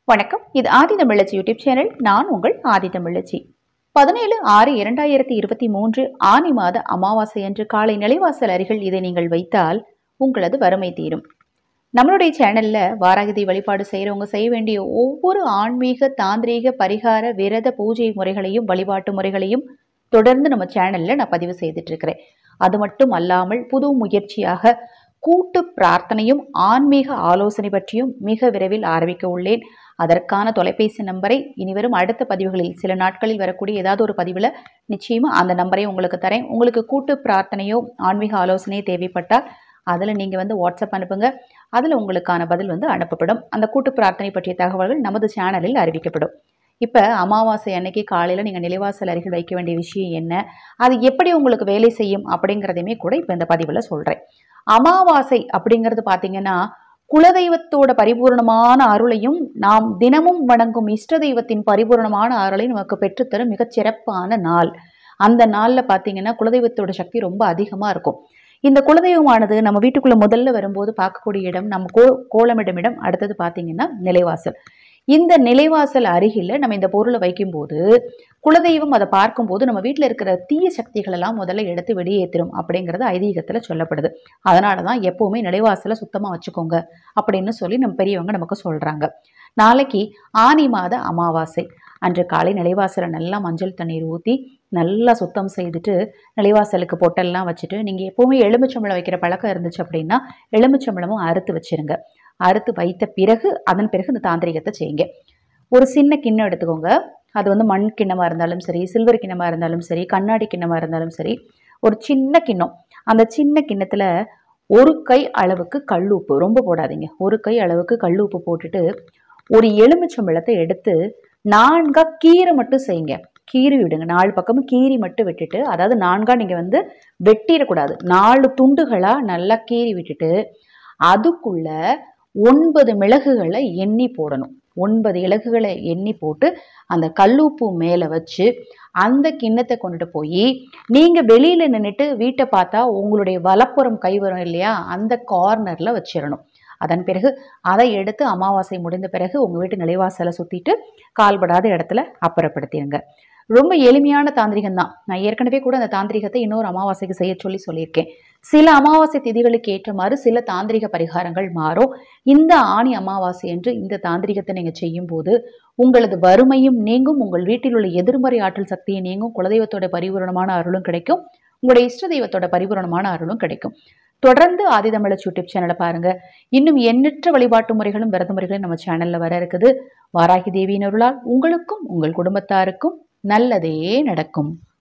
வணக்கம் இது ஆதி தமிழச்சி YouTube channel நான் உங்கள் ஆதி தமிழச்சி பதினேழு ஆறு இரண்டாயிரத்தி இருபத்தி மூன்று ஆனி மாத அமாவாசை அன்று காலை நிலைவாசல் அருகில் இதை நீங்கள் வைத்தால் உங்களது வறுமை தீரும் நம்மளுடைய சேனல்ல வாராகதி வழிபாடு செய்கிறவங்க செய்ய வேண்டிய ஒவ்வொரு ஆன்மீக தாந்திரீக பரிகார விரத பூஜை முறைகளையும் வழிபாட்டு முறைகளையும் தொடர்ந்து நம்ம சேனல்ல நான் பதிவு செய்துட்டு இருக்கிறேன் அது மட்டும் அல்லாமல் புது முயற்சியாக கூட்டு பிரார்த்தனையும் ஆன்மீக ஆலோசனை பற்றியும் மிக விரைவில் ஆரம்பிக்க உள்ளேன் அதற்கான தொலைபேசி நம்பரை இனிவரும் அடுத்த பதிவுகளில் சில நாட்களில் வரக்கூடிய ஏதாவது ஒரு பதிவில் நிச்சயமாக அந்த நம்பரை உங்களுக்கு தரேன் உங்களுக்கு கூட்டு பிரார்த்தனையோ ஆன்மீக ஆலோசனையோ தேவைப்பட்டால் அதில் நீங்கள் வந்து வாட்ஸ்அப் அனுப்புங்க அதில் உங்களுக்கான பதில் வந்து அனுப்பப்படும் அந்த கூட்டு பிரார்த்தனை பற்றிய தகவல்கள் நமது சேனலில் அறிவிக்கப்படும் இப்போ அமாவாசை அன்னைக்கு காலையில் நீங்கள் நிலைவாசல் அருகில் வைக்க வேண்டிய விஷயம் என்ன அது எப்படி உங்களுக்கு வேலை செய்யும் அப்படிங்கிறதையுமே கூட இப்போ இந்த பதிவில் சொல்கிறேன் அமாவாசை அப்படிங்கிறது பார்த்தீங்கன்னா குலதெய்வத்தோட பரிபூர்ணமான அருளையும் நாம் தினமும் வணங்கும் இஷ்ட தெய்வத்தின் பரிபூர்ணமான அருளை நமக்கு பெற்றுத்தரும் மிகச் சிறப்பான நாள் அந்த நாளில் பார்த்தீங்கன்னா குலதெய்வத்தோட சக்தி ரொம்ப அதிகமாக இருக்கும் இந்த குலதெய்வமானது நம்ம வீட்டுக்குள்ளே முதல்ல வரும்போது பார்க்கக்கூடிய இடம் நம்ம கோ கோலமிடும் இடம் அடுத்தது பார்த்தீங்கன்னா நிலைவாசல் இந்த நிலைவாசல் அருகில் நம்ம இந்த பொருளை வைக்கும்போது குலதெய்வம் அதை பார்க்கும்போது நம்ம வீட்டில் இருக்கிற தீய சக்திகளெல்லாம் முதல்ல எடுத்து வெளியேற்றிடும் அப்படிங்கிறது ஐதீகத்தில் சொல்லப்படுது அதனால தான் எப்போவுமே நிலைவாசலை சுத்தமாக வச்சுக்கோங்க அப்படின்னு சொல்லி நம்ம பெரியவங்க நமக்கு சொல்கிறாங்க நாளைக்கு ஆனி மாத அமாவாசை அன்று காலை நிலைவாசலை நல்லா மஞ்சள் தண்ணீர் ஊற்றி நல்லா சுத்தம் செய்துட்டு நிலைவாசலுக்கு பொட்டெல்லாம் வச்சுட்டு நீங்கள் எப்போவுமே எலுமிச்சம்பழம் வைக்கிற பழக்கம் இருந்துச்சு அப்படின்னா எலுமிச்சம்பழமும் அறுத்து வச்சிருங்க அறுத்து வைத்த பிறகு அதன் பிறகு இந்த தாந்திரிகத்தை செய்யுங்க ஒரு சின்ன கிண்ணம் எடுத்துக்கோங்க அது வந்து மண் கிண்ணமாக இருந்தாலும் சரி சில்வர் கிண்ணமாக இருந்தாலும் சரி கண்ணாடி கிண்ணமாக இருந்தாலும் சரி ஒரு சின்ன கிண்ணம் அந்த சின்ன கிண்ணத்தில் ஒரு கை அளவுக்கு கல்லுப்பு ரொம்ப போடாதீங்க ஒரு கை அளவுக்கு கல்லுப்பு போட்டுட்டு ஒரு எலுமிச்சம்பழத்தை எடுத்து நான்கா கீரை மட்டும் செய்யுங்க கீறி விடுங்க நாலு பக்கமும் கீறி மட்டும் விட்டுட்டு அதாவது நான்கா நீங்கள் வந்து வெட்டிடக்கூடாது நாலு துண்டுகளாக நல்லா கீறி விட்டுட்டு அதுக்குள்ள ஒன்பது மிளகுகளை எண்ணி போடணும் ஒன்பது இலகுகளை எண்ணி போட்டு அந்த கல்லுப்பு மேலே வச்சு அந்த கிண்ணத்தை கொண்டுட்டு போய் நீங்கள் வெளியில் நின்றுட்டு வீட்டை பார்த்தா உங்களுடைய வலப்புறம் கை வரும் இல்லையா அந்த கார்னரில் வச்சிடணும் அதன் பிறகு அதை எடுத்து அமாவாசை முடிந்த பிறகு உங்கள் வீட்டு நிலைவாசலை சுற்றிட்டு கால்படாத இடத்துல அப்புறப்படுத்திடுங்க ரொம்ப எளிமையான தாந்திரிகம் தான் நான் ஏற்கனவே கூட அந்த தாந்திரிகத்தை இன்னொரு அமாவாசைக்கு செய்ய சொல்லி சொல்லியிருக்கேன் சில அமாவாசை திதிகளுக்கு ஏற்றமாறு சில தாந்திரிக பரிகாரங்கள் மாறும் இந்த ஆணி அமாவாசை என்று இந்த தாந்திரிகத்தை நீங்கள் செய்யும்போது உங்களது வறுமையும் நீங்கும் உங்கள் வீட்டில் உள்ள எதிர்மறை ஆற்றல் சக்தியை நீங்கும் குலதெய்வத்தோட பரிபூரணமான அருளும் கிடைக்கும் உங்களுடைய இஷ்ட தெய்வத்தோட பரிபூரணமான அருளும் கிடைக்கும் தொடர்ந்து ஆதிதமிழச் யூடியூப் சேனலை பாருங்க இன்னும் எண்ணற்ற வழிபாட்டு முறைகளும் விரத முறைகளும் நம்ம சேனல்ல வர இருக்குது வாராகி தேவியின் அருளால் உங்களுக்கும் உங்கள் குடும்பத்தாருக்கும் நல்லதே நடக்கும்